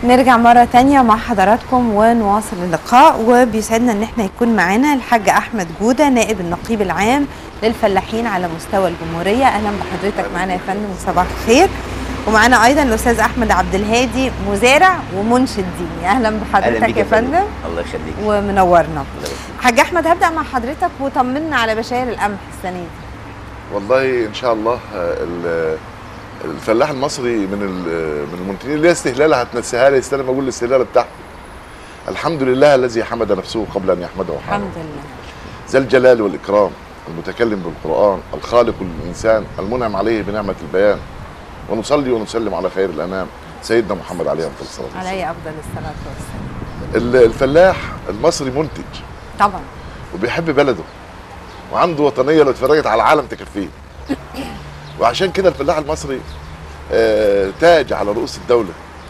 نرجع مرة تانية مع حضراتكم ونواصل اللقاء وبيسعدنا ان احنا يكون معانا الحاج احمد جودة نائب النقيب العام للفلاحين على مستوى الجمهورية اهلا بحضرتك معانا يا فندم وصباح الخير ومعانا ايضا الاستاذ احمد عبد الهادي مزارع ومنشد ديني اهلا أهلا بحضرتك بيك يا فندم الله يخليك ومنورنا الله يخليك. حاج احمد هبدا مع حضرتك وطمنا على بشاير القمح السنه دي والله ان شاء الله آه، ال- الفلاح المصري من ال- من المنتجين اللي هي استهلاله هتنسيها لي استنى ما اقول الاستهلال بتاعه الحمد لله الذي حمد نفسه قبل ان يحمده حاله الحمد لله ذا الجلال والاكرام المتكلم بالقران الخالق الانسان المنعم عليه بنعمه البيان ونصلي ونسلم على خير الانام سيدنا محمد عليه افضل الصلاه والسلام علي افضل الصلاه والسلام ال- الفلاح المصري منتج طبعا وبيحب بلده وعنده وطنيه لو اتفرجت على العالم تكفيه وعشان كده الفلاح المصري آه، تاج على رؤوس الدوله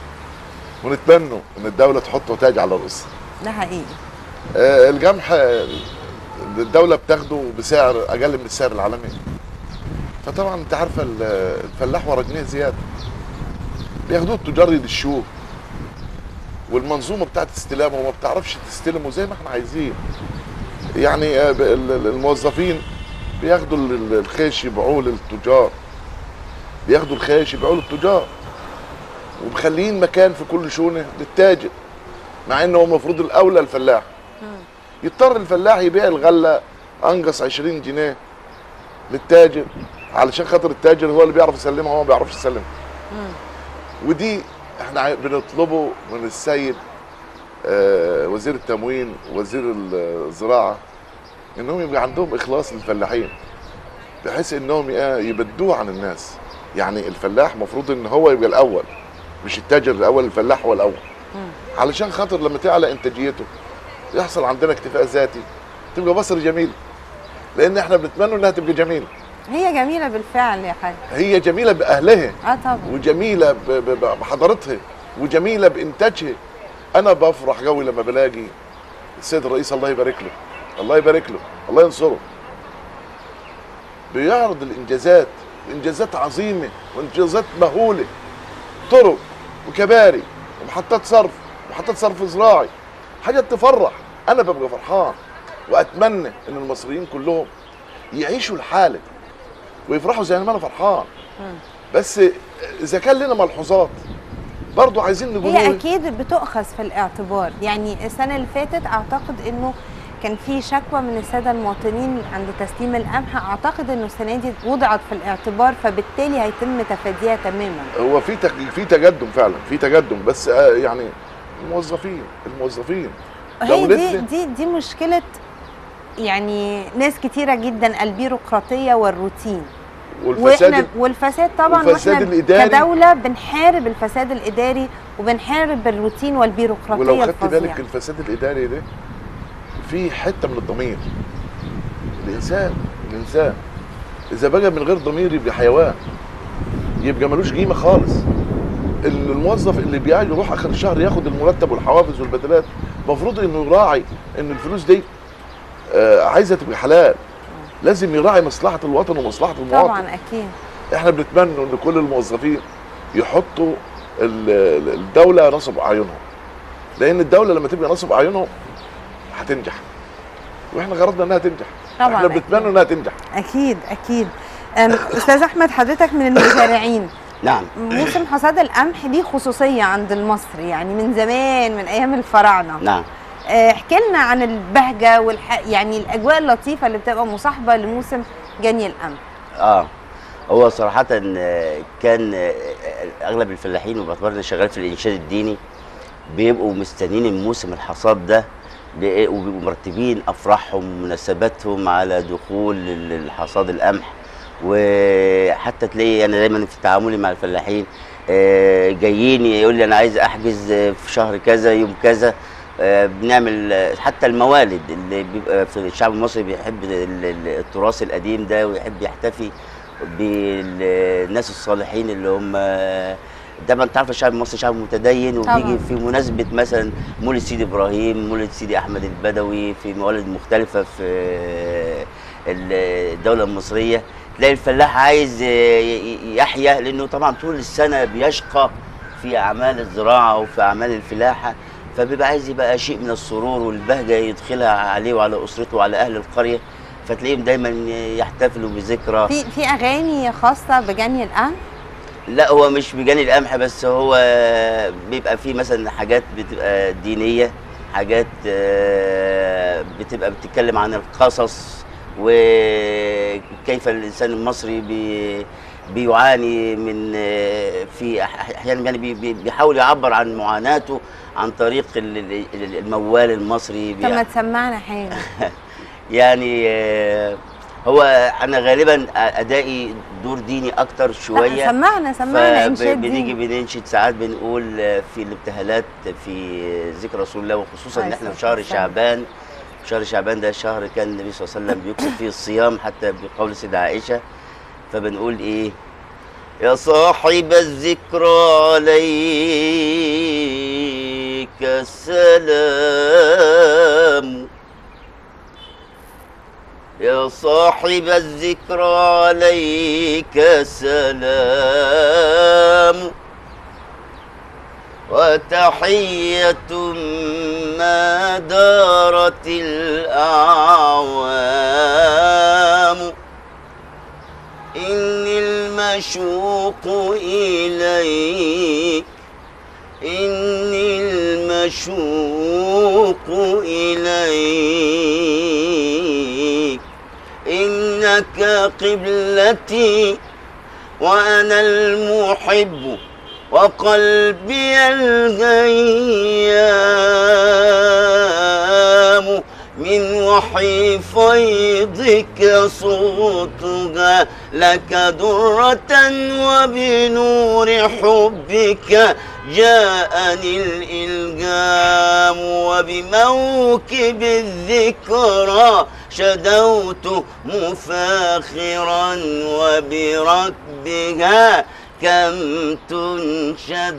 ونتمنى ان الدوله تحطه تاج على رؤوسها ده حقيقي آه، القمح آه، الدوله بتاخده بسعر اقل من السعر العالمي فطبعا انت عارفه ال- الفلاح ورا جنيه زياده بياخدوه التجار يدشوه والمنظومه بتاعت استلامه وما بتعرفش تستلمه زي ما احنا عايزين يعني آه، ب- ال- ال- الموظفين بياخدوا ال- ال- الخيش يبيعوه للتجار بياخدوا الخيش يبيعوه للتجار ومخلين مكان في كل شونه للتاجر مع انه هو المفروض الاولى الفلاح يضطر الفلاح يبيع الغله انقص 20 جنيه للتاجر علشان خاطر التاجر هو اللي بيعرف يسلمها هو ما بيعرفش يسلمها ودي احنا عاي- بنطلبه من السيد آه، وزير التموين وزير الزراعه انهم يبقى عندهم اخلاص للفلاحين بحيث انهم ي- يبدوه عن الناس يعني الفلاح المفروض ان هو يبقى الاول مش التاجر الاول الفلاح هو الاول علشان خاطر لما تعلى انتاجيته يحصل عندنا اكتفاء ذاتي تبقى مصر جميله لان احنا بنتمنى انها تبقى جميله هي جميله بالفعل يا حاج هي جميله باهلها اه طبعا وجميله ب- ب- بحضارتها وجميله بانتاجها انا بفرح قوي لما بلاقي السيد الرئيس الله يبارك له الله يبارك له الله ينصره بيعرض الانجازات انجازات عظيمه وانجازات مهوله طرق وكباري ومحطات صرف ومحطات صرف زراعي حاجه تفرح انا ببقى فرحان واتمنى ان المصريين كلهم يعيشوا الحاله ويفرحوا زي ما انا فرحان بس اذا كان لنا ملحوظات برضو عايزين نقول هي اكيد بتؤخذ في الاعتبار يعني السنه اللي فاتت اعتقد انه كان في شكوى من الساده المواطنين عند تسليم القمح اعتقد انه السنه دي وضعت في الاعتبار فبالتالي هيتم تفاديها تماما هو في تق- في تقدم فعلا في تقدم بس آه، يعني الموظفين الموظفين هي دي دولتنا دي دي مشكله يعني ناس كتيره جدا البيروقراطيه والروتين والفساد واحنا والفساد طبعا والفساد واحنا الإداري. كدوله بنحارب الفساد الاداري وبنحارب الروتين والبيروقراطيه ولو خدت الفظيعه بالك الفساد الاداري ده في حته من الضمير الانسان الانسان اذا بقى من غير ضمير يبقى حيوان يبقى ملوش قيمه خالص ال- الموظف اللي بيجي يروح اخر الشهر ياخد المرتب والحوافز والبدلات المفروض انه يراعي ان الفلوس دي آه، عايزه تبقى حلال لازم يراعي مصلحه الوطن ومصلحه المواطن طبعا اكيد احنا بنتمنى ان كل الموظفين يحطوا ال- ال- الدوله نصب اعينهم لان الدوله لما تبقى نصب اعينهم هتنجح واحنا غرضنا انها تنجح طبعاً احنا أكيد. بنتمنى انها تنجح اكيد اكيد أم، استاذ احمد حضرتك من المزارعين نعم موسم حصاد القمح ليه خصوصيه عند المصري يعني من زمان من ايام الفراعنه نعم آه، احكي لنا عن البهجه والح... يعني الاجواء اللطيفه اللي بتبقى مصاحبه لموسم جني القمح اه هو صراحة آه، كان آه، أغلب الفلاحين وباعتبار إني شغال في الإنشاد الديني بيبقوا مستنيين الموسم الحصاد ده لإيه؟ وبيبقوا مرتبين أفراحهم ومناسباتهم على دخول ال- الحصاد القمح وحتى تلاقي أنا دايما في تعاملي مع الفلاحين آه، جايين يقول لي أنا عايز أحجز آه، في شهر كذا يوم كذا آه، بنعمل آه، حتى الموالد اللي بيبقى في الشعب المصري بيحب ال- ال- التراث القديم ده ويحب يحتفي بالناس الصالحين اللي هم دايما انت عارف الشعب المصري شعب متدين طبعاً. وبيجي في مناسبه مثلا مولد سيدي ابراهيم مولد سيدي احمد البدوي في موالد مختلفه في الدوله المصريه تلاقي الفلاح عايز ي- يحيا لانه طبعا طول السنه بيشقى في اعمال الزراعه وفي اعمال الفلاحه فبيبقى عايز يبقى شيء من السرور والبهجه يدخلها عليه وعلى اسرته وعلى اهل القريه فتلاقيهم دايما يحتفلوا بذكرى في في اغاني خاصه بجني القمح لا هو مش بجاني القمح بس هو بيبقى فيه مثلا حاجات بتبقى دينية حاجات آه، بتبقى بتتكلم عن القصص وكيف الإنسان المصري بي بيعاني من آه، في أح- أحيانا يعني بي- بي- بيحاول يعبر عن معاناته عن طريق ال- ال- الموال المصري طب ما بيع- تسمعنا حاجه يعني آه، هو أنا غالبا أدائي دور ديني أكتر لا، شوية سمعنا سمعنا انشاد فبنيجي دي بننشد ساعات بنقول آه، في الابتهالات في ذكر رسول الله وخصوصا ان عليه احنا في الصلاة شهر والسلام. شعبان شهر شعبان ده شهر كان النبي صلى الله عليه وسلم بيكسب فيه الصيام حتى بقول سيدة عائشة فبنقول ايه يا صاحب الذكرى عليك السلام يا صاحب الذكرى عليك سلام وتحية ما دارت الأعوام إني المشوق إليك إني المشوق إليك إنك قبلتي وأنا المحب وقلبي الغيام من وحي فيضك صوتها لك درة وبنور حبك جاءني الإلجام وبموكب الذكرى شدوت مفاخرا وبركبها كم تنشد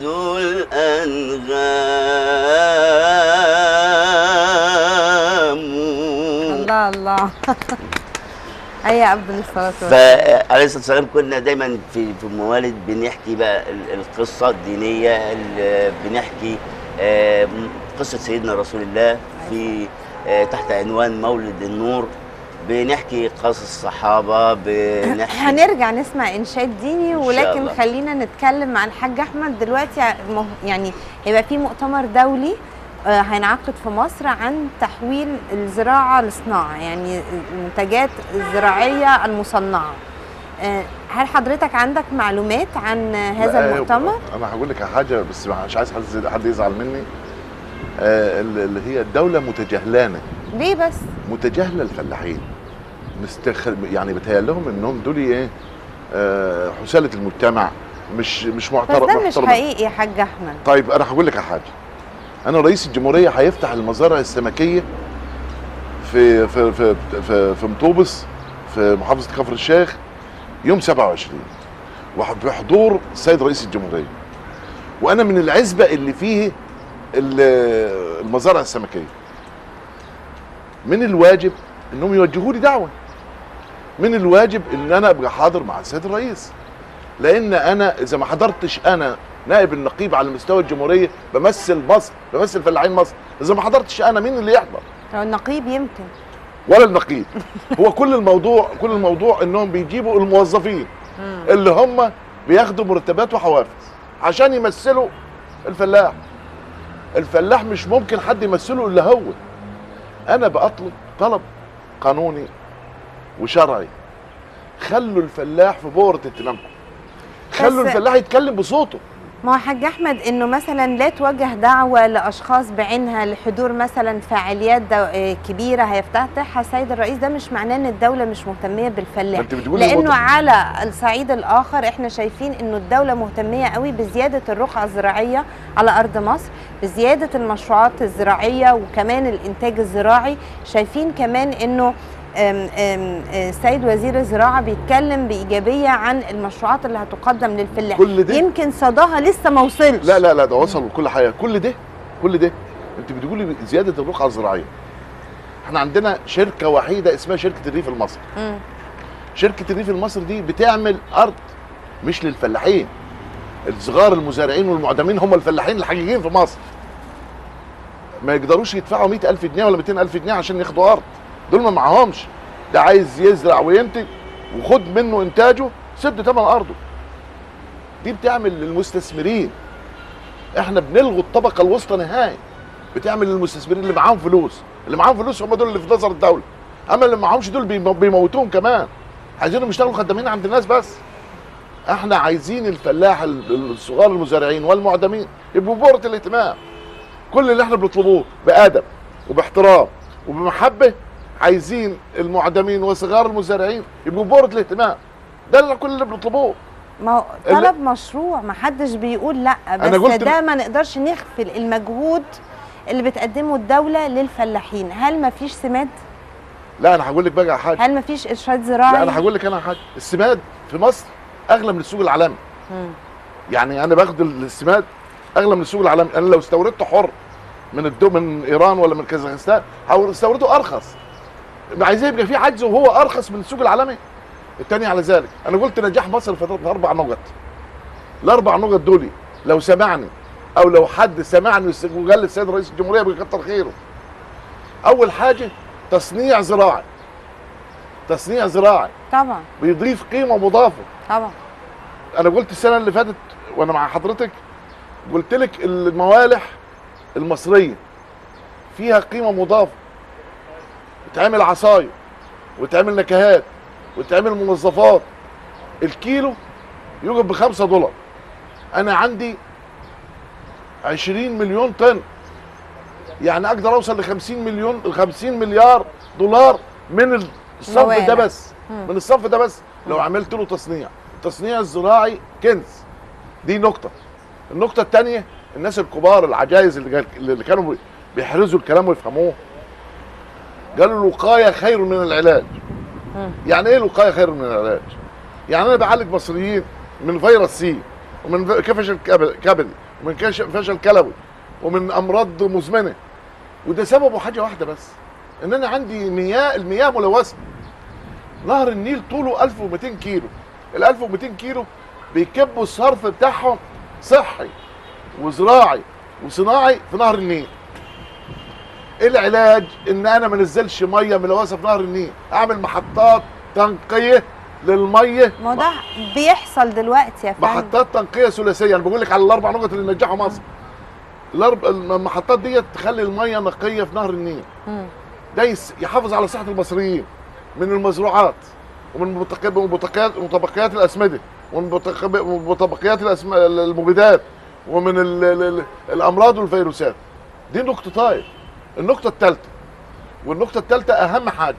الأنغام الله الله اي افضل الصلاه والسلام فعليه الصلاه والسلام كنا دايما في في الموالد بنحكي بقى ال- القصه الدينيه ال- بنحكي آه، م- قصه سيدنا رسول الله في آه، تحت عنوان مولد النور بنحكي قصص الصحابه بنحكي هنرجع نسمع انشاد ديني إن شاء ولكن الله. خلينا نتكلم مع الحاج احمد دلوقتي ع- مه- يعني هيبقى في مؤتمر دولي آه، هينعقد في مصر عن تحويل الزراعه لصناعه يعني المنتجات الزراعيه المصنعه آه، هل حضرتك عندك معلومات عن هذا لا، المؤتمر؟ انا هقول لك على حاجه بس مش عايز حد حد يزعل مني آه، اللي هي الدوله متجاهلانه ليه بس؟ متجاهله الفلاحين مستخ... يعني بتهيأ لهم انهم دول ايه آه، حساله المجتمع مش مش بس محترم ده مش محترم. حقيقي يا حاج احمد طيب انا هقول لك على حاجه انا رئيس الجمهوريه هيفتح المزارع السمكيه في في في في, في مطوبس في محافظه كفر الشيخ يوم 27 وبحضور السيد رئيس الجمهوريه وانا من العزبه اللي فيه ال- المزارع السمكيه من الواجب انهم يوجهوا لي دعوه من الواجب ان انا ابقى حاضر مع السيد الرئيس لان انا اذا ما حضرتش انا نائب النقيب على مستوى الجمهوريه بمثل مصر بمثل فلاحين مصر اذا ما حضرتش انا مين اللي يحضر طب النقيب يمكن ولا النقيب هو كل الموضوع كل الموضوع انهم بيجيبوا الموظفين اللي هم بياخدوا مرتبات وحوافز عشان يمثلوا الفلاح الفلاح مش ممكن حد يمثله الا هو انا بطلب طلب قانوني وشرعي خلوا الفلاح في بورة اهتمامكم خلوا بس- الفلاح يتكلم بصوته ما هو حاج احمد انه مثلا لا توجه دعوه لاشخاص بعينها لحضور مثلا فعاليات دو... آه، كبيره هيفتتحها السيد الرئيس ده مش معناه ان الدوله مش مهتميه بالفلاح ما انت بتقولي لانه الوضع- على الصعيد الاخر احنا شايفين انه الدوله مهتميه قوي بزياده الرقعه الزراعيه على ارض مصر بزياده المشروعات الزراعيه وكمان الانتاج الزراعي شايفين كمان انه أم- أم، السيد وزير الزراعه بيتكلم بايجابيه عن المشروعات اللي هتقدم للفلاح كل ده يمكن صداها لسه ما وصلش لا لا لا ده وصل كل حاجه كل ده كل ده انت بتقولي زياده الرقعه الزراعيه احنا عندنا شركه وحيده اسمها شركه الريف المصري مم. شركه الريف المصري دي بتعمل ارض مش للفلاحين الصغار المزارعين والمعدمين هم الفلاحين الحقيقيين في مصر ما يقدروش يدفعوا 100000 جنيه ولا 200000 جنيه عشان ياخدوا ارض دول ما معهمش ده عايز يزرع وينتج وخد منه انتاجه سد ثمن ارضه دي بتعمل للمستثمرين احنا بنلغوا الطبقه الوسطى نهائي بتعمل للمستثمرين اللي معاهم فلوس اللي معاهم فلوس هم دول اللي في نظر الدوله اما اللي معاهمش دول بيمو- بيموتوهم كمان عايزينهم يشتغلوا خدامين عند الناس بس احنا عايزين الفلاح ال- الصغار المزارعين والمعدمين يبقوا بورة الاهتمام كل اللي احنا بنطلبوه بادب وباحترام وبمحبه عايزين المعدمين وصغار المزارعين يبقوا بورة الاهتمام ده اللي كل اللي بنطلبوه ما هو اللي- طلب مشروع ما حدش بيقول لا بس أنا قلت ده ما نقدرش نغفل المجهود اللي بتقدمه الدولة للفلاحين هل ما فيش سماد لا انا هقول لك بقى على حاجه هل ما فيش ارشاد زراعي لا انا هقول لك انا على حاجه السماد في مصر اغلى من السوق العالمي مم. يعني انا باخد السماد اغلى من السوق العالمي انا لو استوردته حر من الدو من ايران ولا من كازاخستان او استورده ارخص عايزين يبقى في عجز وهو ارخص من السوق العالمي الثاني على ذلك انا قلت نجاح مصر في فتره اربع نقط الاربع نقط دول لو سمعني او لو حد سمعني وقال للسيد رئيس الجمهوريه بيكتر خيره اول حاجه تصنيع زراعي تصنيع زراعي طبعا بيضيف قيمه مضافه طبعا انا قلت السنه اللي فاتت وانا مع حضرتك قلت لك الموالح المصريه فيها قيمه مضافه بتعمل عصاير وتعمل نكهات وتعمل منظفات الكيلو يوجد بخمسة دولار انا عندي عشرين مليون طن يعني اقدر اوصل لخمسين مليون خمسين مليار دولار من الصنف ده موالح. بس مم. من الصنف ده بس لو عملت له تصنيع التصنيع الزراعي كنز دي نقطة النقطة الثانية الناس الكبار العجائز اللي, جال- اللي كانوا بي- بيحرزوا الكلام ويفهموه قالوا الوقاية خير من العلاج مم. يعني ايه الوقاية خير من العلاج يعني انا بعالج مصريين من فيروس سي ومن ف- كفشل كبد- كبدي ومن كش- فشل كلوي ومن امراض مزمنة وده سببه حاجة واحدة بس ان انا عندي مياه المياه ملوثة نهر النيل طوله 1200 كيلو ال 1200 كيلو بيكبوا الصرف بتاعهم صحي وزراعي وصناعي في نهر النيل ايه العلاج ان انا ما انزلش ميه ملوثه في نهر النيل اعمل محطات تنقيه للميه ما هو ده بيحصل دلوقتي يا فندم محطات تنقيه ثلاثيه انا بقول لك على الاربع نقط اللي نجحوا مصر الأرب... المحطات ديت تخلي الميه نقيه في نهر النيل مم. ده يس- يحافظ على صحه المصريين من المزروعات ومن متق- من متبقيات متبقيات الاسمده ومن متق- من متبقيات الأسم... المبيدات ومن ال... ال... ال... الامراض والفيروسات دي نقطه طيب النقطه الثالثه والنقطه الثالثه اهم حاجه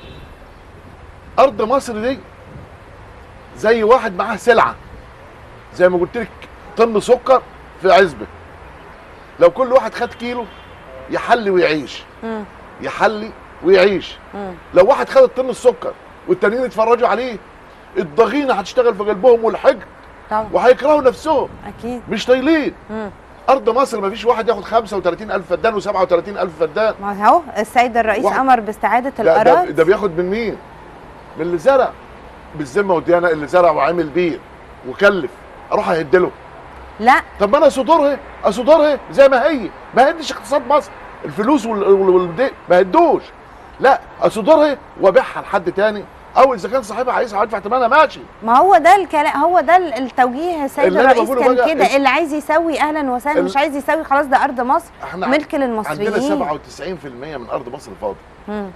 ارض مصر دي زي واحد معاه سلعه زي ما قلت لك طن سكر في عزبه لو كل واحد خد كيلو يحلي ويعيش مم. يحلي ويعيش مم. لو واحد خد طن السكر والتانيين يتفرجوا عليه الضغينه هتشتغل في قلبهم والحقد طبعا وهيكرهوا نفسهم اكيد مش طايلين مم. ارض مصر ما فيش واحد ياخد 35000 فدان و37000 فدان ما هو السيد الرئيس واحد- امر باستعاده ده, ده, الاراضي ده بياخد من مين؟ من اللي زرع بالذمه والديانه اللي زرع وعمل بير وكلف اروح اهدله لا طب ما انا اصدرها اصدرها زي ما هي ما هدش اقتصاد مصر الفلوس وال- وال- والدي ما هدوش لا اصدرها وابيعها لحد تاني او اذا كان صاحبها عايزها هيدفع ثمنها ماشي ما هو ده الكلام هو ده ال- التوجيه السيد اللي أنا الرئيس بقوله كان بقى كده ال- اللي عايز يسوي اهلا وسهلا ال- مش عايز يسوي خلاص ده ارض مصر احنا ملك عندنا للمصريين 97% من ارض مصر فاضي مم.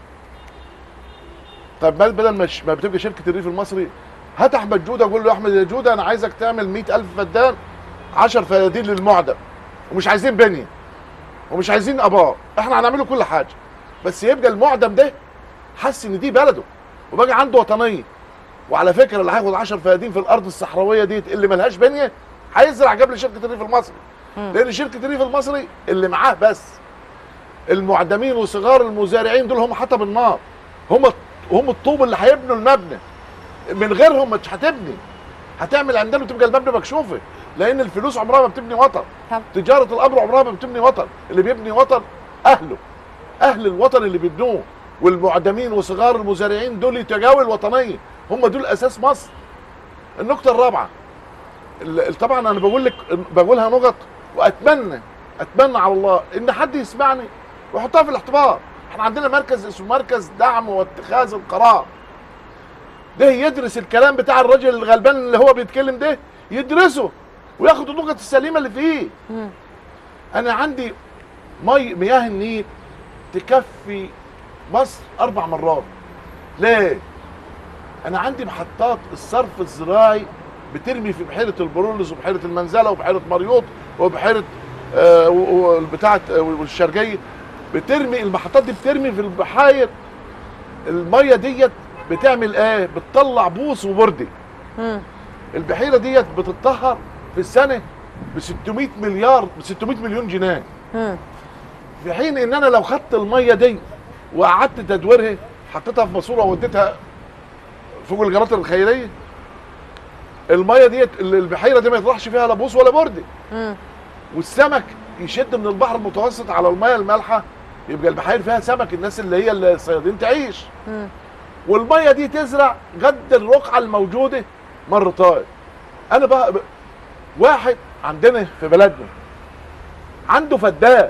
طب ما بدل ما ش- ما بتبقى شركه الريف المصري هات احمد جوده قول له يا احمد يا جوده انا عايزك تعمل 100000 فدان 10 فدادين للمعدم ومش عايزين بنيه ومش عايزين ابار احنا هنعمله كل حاجه بس يبقى المعدم ده حس ان دي بلده وبقى عنده وطنيه وعلى فكره اللي هياخد 10 فدادين في الارض الصحراويه ديت اللي ملهاش بنيه هيزرع قبل شركه الريف المصري لان شركه الريف المصري اللي معاه بس المعدمين وصغار المزارعين دول هم حطب النار هم هم الطوب اللي هيبنوا المبنى من غيرهم مش هتبني هتعمل عندنا تبقى المبنى مكشوفه لان الفلوس عمرها ما بتبني وطن طب تجاره الامر عمرها ما بتبني وطن اللي بيبني وطن اهله اهل الوطن اللي بيبنوه والمعدمين وصغار المزارعين دول يتجاوز الوطنيه هم دول اساس مصر النقطه الرابعه ال- طبعا انا بقول لك بقولها نقط واتمنى اتمنى على الله ان حد يسمعني ويحطها في الاعتبار احنا عندنا مركز اسمه مركز دعم واتخاذ القرار ده يدرس الكلام بتاع الراجل الغلبان اللي هو بيتكلم ده يدرسه وياخد النقط السليمه اللي فيه مم. انا عندي مي مياه النيل تكفي مصر اربع مرات ليه انا عندي محطات الصرف الزراعي بترمي في بحيره البرولس وبحيره المنزله وبحيره مريوط وبحيره آه و- و- بتاعه آه، والشرقيه بترمي المحطات دي بترمي في البحاير الميه ديت بتعمل ايه بتطلع بوص وبردي مم. البحيره ديت بتتطهر في السنه ب 600 مليار ب 600 مليون جنيه مم. في حين ان انا لو خدت الميه دي وقعدت تدويرها حطيتها في ماسوره ووديتها فوق الجناطر الخيريه الميه ديت ال- البحيره دي ما يطرحش فيها لا بوص ولا بردي مم. والسمك يشد من البحر المتوسط على الميه المالحه يبقى البحير فيها سمك الناس اللي هي الصيادين تعيش مم. والميه دي تزرع قد الرقعه الموجوده مرتين انا بقى ب- واحد عندنا في بلدنا عنده فدان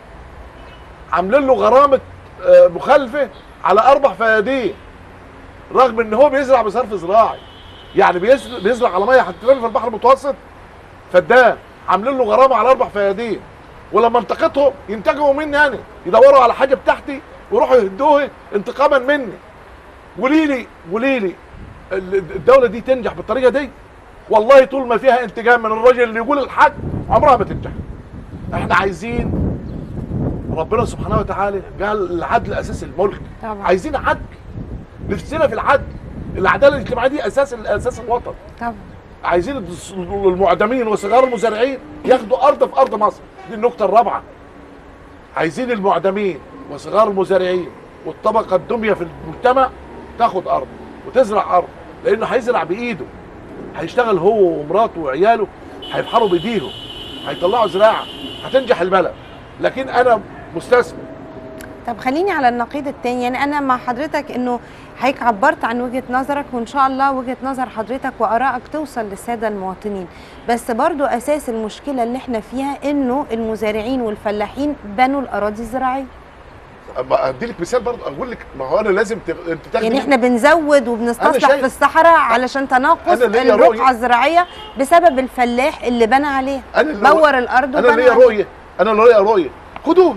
عاملين له غرامه آه، مخالفه على اربع فيادين رغم ان هو بيزرع بصرف زراعي يعني بيزرع, بيزرع على ميه هتترمي في البحر المتوسط فدان عاملين له غرامه على اربع فيادين ولما التقطهم ينتجوا مني انا يدوروا على حاجه بتاعتي ويروحوا يهدوها انتقاما مني قولي لي قولي لي ال- الدوله دي تنجح بالطريقه دي والله طول ما فيها انتقام من الراجل اللي يقول الحق عمرها ما تنجح احنا عايزين ربنا سبحانه وتعالى قال العدل اساس الملك طبعا. عايزين عدل نفسنا في العدل العداله الاجتماعيه دي اساس اساس الوطن طبعا عايزين الدس- المعدمين وصغار المزارعين ياخدوا ارض في ارض مصر دي النقطه الرابعه عايزين المعدمين وصغار المزارعين والطبقه الدميه في المجتمع تاخد ارض وتزرع ارض لانه هيزرع بايده هيشتغل هو ومراته وعياله هيبحروا بايديهم هيطلعوا زراعه هتنجح البلد لكن انا مستثمر طب خليني على النقيض التاني يعني انا مع حضرتك انه حضرتك عبرت عن وجهه نظرك وان شاء الله وجهه نظر حضرتك وارائك توصل للساده المواطنين بس برضو اساس المشكله اللي احنا فيها انه المزارعين والفلاحين بنوا الاراضي الزراعيه اما ادي لك مثال برضه اقول لك ما هو انا لازم ت... انت تاخدي يعني احنا بنزود وبنستصلح شايف- في الصحراء علشان تناقص أنا ليا الرقعه رؤية. الزراعيه بسبب الفلاح اللي بنى عليها انا اللي بور الارض انا وبنى ليا عليها. رؤيه انا اللي ليا رؤيه خدوه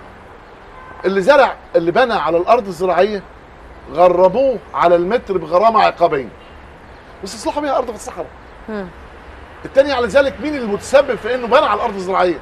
اللي زرع اللي بنى على الارض الزراعيه غرموه على المتر بغرامه عقابيه واستصلحوا بيها ارض في الصحراء مم. التاني على ذلك مين المتسبب في انه بنى على الارض الزراعيه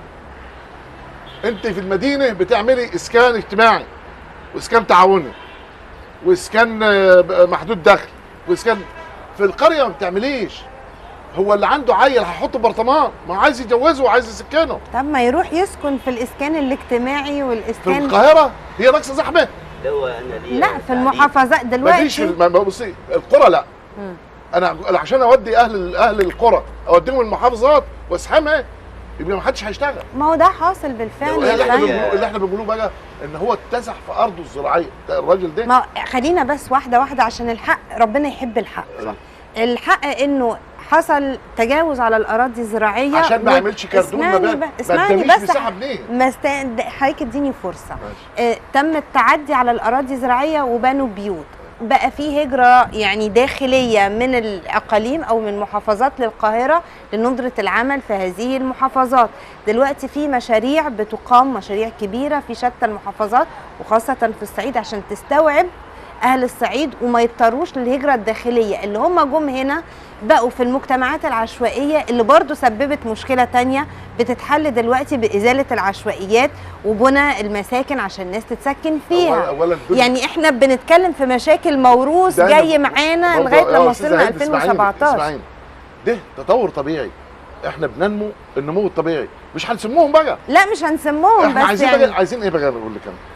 انت في المدينه بتعملي اسكان اجتماعي واسكان تعاوني واسكان آه، محدود دخل واسكان في القريه ما بتعمليش هو اللي عنده عيل هيحطه برطمان ما هو عايز يجوزه وعايز يسكنه طب ما يروح يسكن في الاسكان الاجتماعي في والاسكان القاهره هي ناقصه زحمه هو انا ليه لا في المحافظات مفيش في دلوقتي الم- بصي القرى لا مم. انا عشان اودي اهل اهل القرى اوديهم المحافظات واسحمها يبقى ما حدش هيشتغل ما هو ده حاصل بالفعل هو يا اللي احنا فندم. بنقوله اللي احنا بنقوله بقى ان هو اتسع في ارضه الزراعيه ده الراجل ده ما خلينا بس واحده واحده عشان الحق ربنا يحب الحق صح. الحق انه حصل تجاوز على الاراضي الزراعيه عشان ما و- يعملش كردون اسمعني مباني بس- ما اسمعني ادانيش بس مساحه منين ما است... حضرتك اديني فرصه ماشي. آه، تم التعدي على الاراضي الزراعيه وبنوا بيوت بقى في هجره يعني داخليه من الاقاليم او من محافظات للقاهره لندره العمل في هذه المحافظات دلوقتي في مشاريع بتقام مشاريع كبيره في شتى المحافظات وخاصه في الصعيد عشان تستوعب اهل الصعيد وما يضطروش للهجره الداخليه اللي هم جم هنا بقوا في المجتمعات العشوائيه اللي برضو سببت مشكله تانية بتتحل دلوقتي بازاله العشوائيات وبنى المساكن عشان الناس تتسكن فيها أولا- اولا الدنيا- يعني احنا بنتكلم في مشاكل موروث ده أنا جاي ب- معانا برضه لغايه يا لما أستاذ وصلنا عيد، اسمعيني، 2017 اسمعيني. ده تطور طبيعي احنا بننمو النمو الطبيعي مش هنسموهم بقى لا مش هنسموهم احنا بس عايزين يعني بقى عايزين ايه بقى بقول لك انا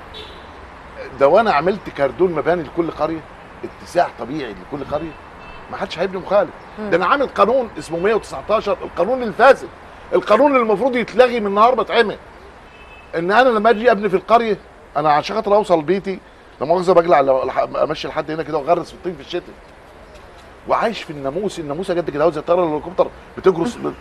لو انا عملت كاردون مباني لكل قريه اتساع طبيعي لكل قريه ما حدش هيبني مخالف ده انا عامل قانون اسمه 119 القانون الفاسد القانون اللي المفروض يتلغي من النهار ما اتعمل ان انا لما اجي ابني في القريه انا عشان خاطر اوصل بيتي لا مؤاخذه بقلع لو- امشي لحد هنا كده واغرس في الطين في الشتاء وعايش في الناموس الناموسه جد كده زي طياره الهليكوبتر بتجرس ب-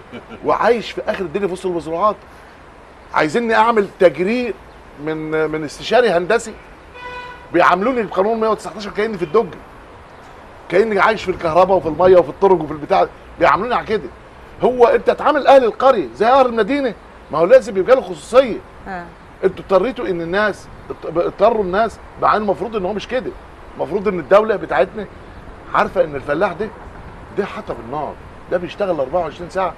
وعايش في اخر الدنيا في وسط المزروعات عايزيني اعمل تجرير من من استشاري هندسي بيعاملوني بقانون 119 كاني في الدج كاني عايش في الكهرباء وفي الميه وفي الطرق وفي البتاع بيعاملوني على كده هو انت تعامل اهل القريه زي اهل المدينه ما هو لازم يبقى له خصوصيه آه. انتوا اضطريتوا ان الناس اضط- اضطروا الناس مع ان المفروض ان هو مش كده المفروض ان الدوله بتاعتنا عارفه ان الفلاح ده ده حطب النار ده بيشتغل 24 ساعه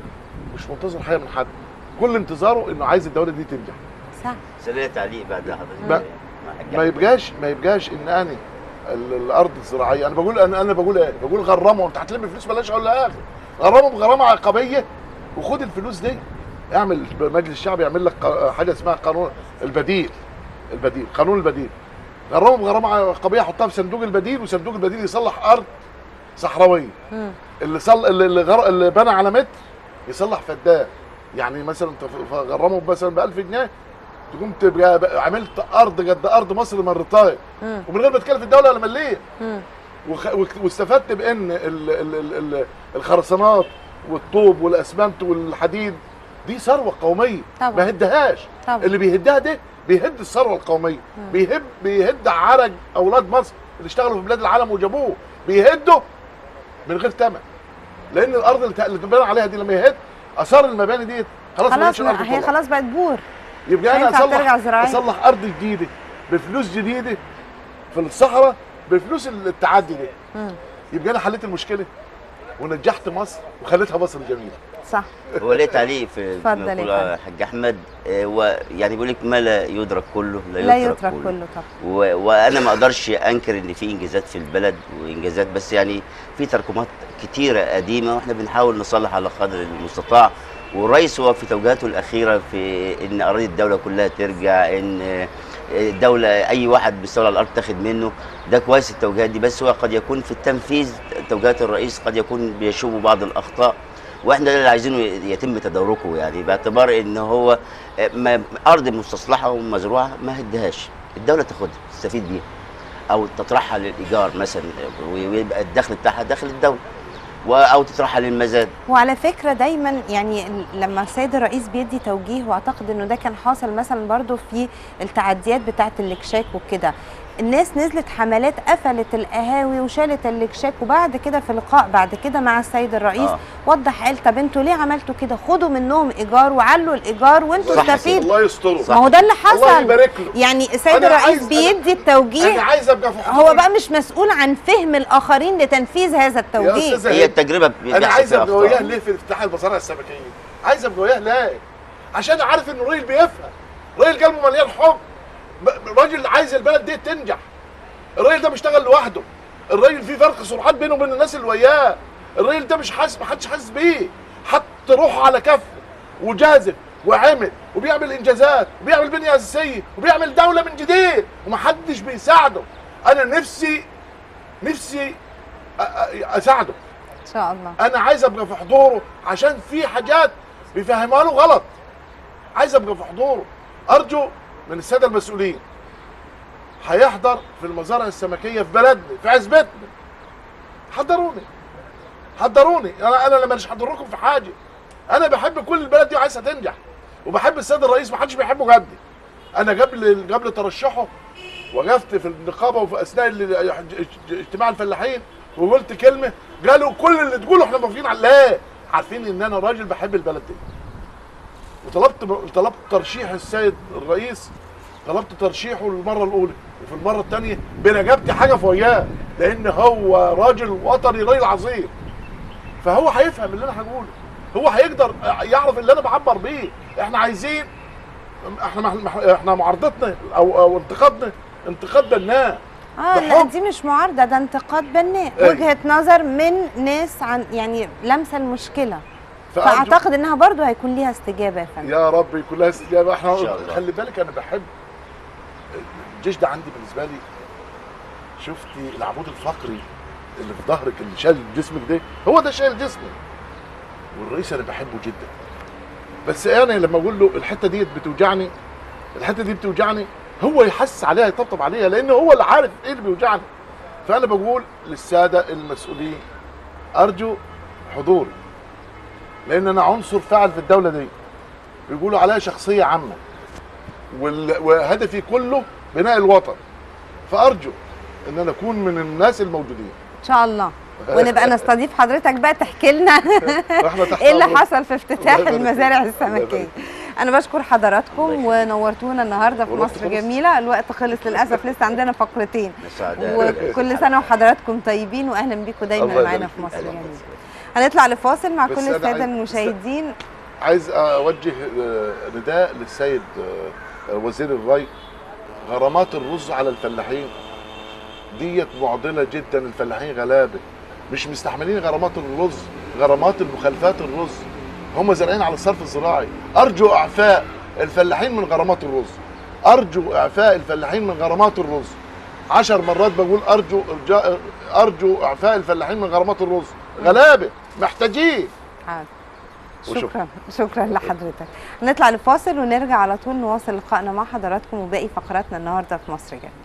مش منتظر حاجه من حد كل انتظاره انه عايز الدوله دي تنجح صح سريع تعليق بعد حضرتك ما- ما يبقاش ما يبقاش ان انا ال- الارض الزراعيه انا بقول انا انا بقول ايه بقول غرمه انت هتلم فلوس بلاش اقول لها غرمه بغرامه عقابيه وخد الفلوس دي اعمل مجلس الشعب يعمل لك ق- حاجه اسمها قانون البديل البديل قانون البديل غرمه بغرامه عقابيه حطها في صندوق البديل وصندوق البديل يصلح ارض صحراويه مم. اللي صل اللي, اللي, غر... اللي بنى على متر يصلح فدان يعني مثلا انت ف- غرمه مثلا ب 1000 جنيه تقوم تبقى ب- عملت ارض قد ارض مصر مرتين مم. ومن غير ما تكلف الدوله ولا مليه مم. وخ... وك- واستفدت بان ال... ال... ال... ال... الخرسانات والطوب والاسمنت والحديد دي ثروه قوميه طبعا. ما هدهاش طبعا. اللي بيهدها ده بيهد الثروه القوميه بيهب بيهد عرج اولاد مصر اللي اشتغلوا في بلاد العالم وجابوه بيهدوا من غير ثمن لان الارض اللي ت- اللي اتبنى عليها دي لما يهد اثار المباني دي خلاص ما خلاص بقتش الارض ما- هي تطلع. خلاص بقت بور يبقى مش انا هينفع ترجع اصلح زراعية. اصلح ارض جديده بفلوس جديده في الصحراء بفلوس التعدي ده مم. يبقى انا حليت المشكله ونجحت مصر وخليتها مصر جميله صح هو ليه تعليق في اتفضل فيما يا يقول فندم. حاج احمد آه، هو يعني بيقول لك ما لا يدرك كله لا, لا يترك كله طبعا و... وانا ما اقدرش انكر ان في انجازات في البلد وانجازات بس يعني في تراكمات كتيره قديمه واحنا بنحاول نصلح على قدر المستطاع والرئيس هو في توجيهاته الاخيره في ان اراضي الدوله كلها ترجع ان الدوله اي واحد بيستولى على الارض تاخد منه ده كويس التوجيهات دي بس هو قد يكون في التنفيذ توجيهات الرئيس قد يكون بيشوب بعض الاخطاء واحنا ده اللي عايزينه يتم تداركه يعني باعتبار ان هو ما ارض مستصلحه ومزروعه ما هدهاش الدوله تاخدها تستفيد بيها او تطرحها للايجار مثلا ويبقى الدخل بتاعها داخل الدوله و- او تطرحها للمزاد وعلى فكره دايما يعني ال- لما السيد الرئيس بيدي توجيه واعتقد انه ده كان حاصل مثلا برضو في التعديات بتاعه الاكشاك وكده الناس نزلت حملات قفلت القهاوي وشالت الاكشاك وبعد كده في لقاء بعد كده مع السيد الرئيس آه. وضح قال طب انتوا ليه عملتوا كده خدوا منهم ايجار وعلوا الايجار وانتوا صح كده. استفيدوا الله يستره ما هو ده اللي الله حصل يبارك له يعني السيد أنا الرئيس عايز- أنا- بيدي انا التوجيه عايز ابقى في هو بقى مش مسؤول عن فهم الاخرين لتنفيذ هذا التوجيه أستاذة هي التجربه انا بيحصل عايز فيها ابقى أخطاء. وياه ليه في افتتاح المزارع السمكيه عايز ابقى وياه ليه عشان عارف ان الراجل بيفهم الراجل قلبه مليان حب ب- راجل عايز البلد دي تنجح الراجل ده بيشتغل لوحده الراجل في فرق سرعات بينه وبين الناس اللي وياه الراجل ده مش حاسس محدش حاسس بيه حط روحه على كفه وجازف وعمل وبيعمل انجازات وبيعمل بنيه اساسيه وبيعمل دوله من جديد ومحدش بيساعده انا نفسي نفسي أ- أ- اساعده ان شاء الله انا عايز ابقى في حضوره عشان في حاجات بيفهمها له غلط عايز ابقى في حضوره ارجو من الساده المسؤولين هيحضر في المزارع السمكيه في بلدنا في عزبتنا حضروني حضروني انا انا لما مش هضركم في حاجه انا بحب كل البلد دي وعايزها تنجح وبحب السيد الرئيس ما حدش بيحبه جدي انا قبل قبل ترشحه وقفت في النقابه وفي اثناء ال- اجتماع الفلاحين وقلت كلمه قالوا كل اللي تقوله احنا موافقين عليه عارفين ان انا راجل بحب البلد دي وطلبت طلبت ترشيح السيد الرئيس طلبت ترشيحه المره الاولى وفي المره الثانيه بنجابتي حاجه في وياه لان هو راجل وطني راجل عظيم فهو هيفهم اللي انا هقوله هو هيقدر يعرف اللي انا بعبر بيه احنا عايزين احنا مح- احنا معارضتنا او او انتقادنا انتقاد بناء اه لا بحب. دي مش معارضه ده انتقاد بناء أيوة. وجهه نظر من ناس عن يعني لمسه المشكله فأرجو- فاعتقد انها برضو هيكون ليها استجابه يا فندم يا رب يكون لها استجابه احنا إن شاء الله. خلي بالك انا بحب الجيش ده عندي بالنسبه لي شفتي العمود الفقري اللي في ظهرك اللي شايل جسمك ده هو ده شايل جسمك والرئيس انا بحبه جدا بس انا لما اقول له الحته ديت بتوجعني الحته دي بتوجعني هو يحس عليها يطبطب عليها لان هو اللي عارف ايه اللي بيوجعني فانا بقول للساده المسؤولين ارجو حضوري لان انا عنصر فاعل في الدوله دي بيقولوا عليا شخصيه عامه وال- وهدفي كله بناء الوطن فارجو ان انا اكون من الناس الموجودين ان شاء الله ونبقى نستضيف حضرتك بقى تحكي لنا واحنا تحت ايه اللي أمرك. حصل في افتتاح الله يبارك المزارع فيك. الله السمكيه يبارك انا بشكر حضراتكم الله يخليك. ونورتونا النهارده في والوقت مصر خلص. جميله الوقت خلص للاسف لسه عندنا فقرتين سعداء وكل سنه وحضراتكم طيبين واهلا بيكم دايما الله معانا يبارك في مصر أهلا جميله وسهلا. هنطلع لفاصل مع بس كل أنا الساده عايز- المشاهدين عايز اوجه آه، نداء للسيد آه، وزير الري غرامات الرز على الفلاحين ديت معضله جدا الفلاحين غلابه مش مستحملين غرامات الرز غرامات المخالفات الرز هم زارعين على الصرف الزراعي ارجو اعفاء الفلاحين من غرامات الرز ارجو اعفاء الفلاحين من غرامات الرز عشر مرات بقول ارجو إرجاء- ارجو اعفاء الفلاحين من غرامات الرز غلابه محتاجين حاضر. وشكرا. شكرا شكرا لحضرتك نطلع لفاصل ونرجع على طول نواصل لقائنا مع حضراتكم وباقي فقراتنا النهارده في مصر جميله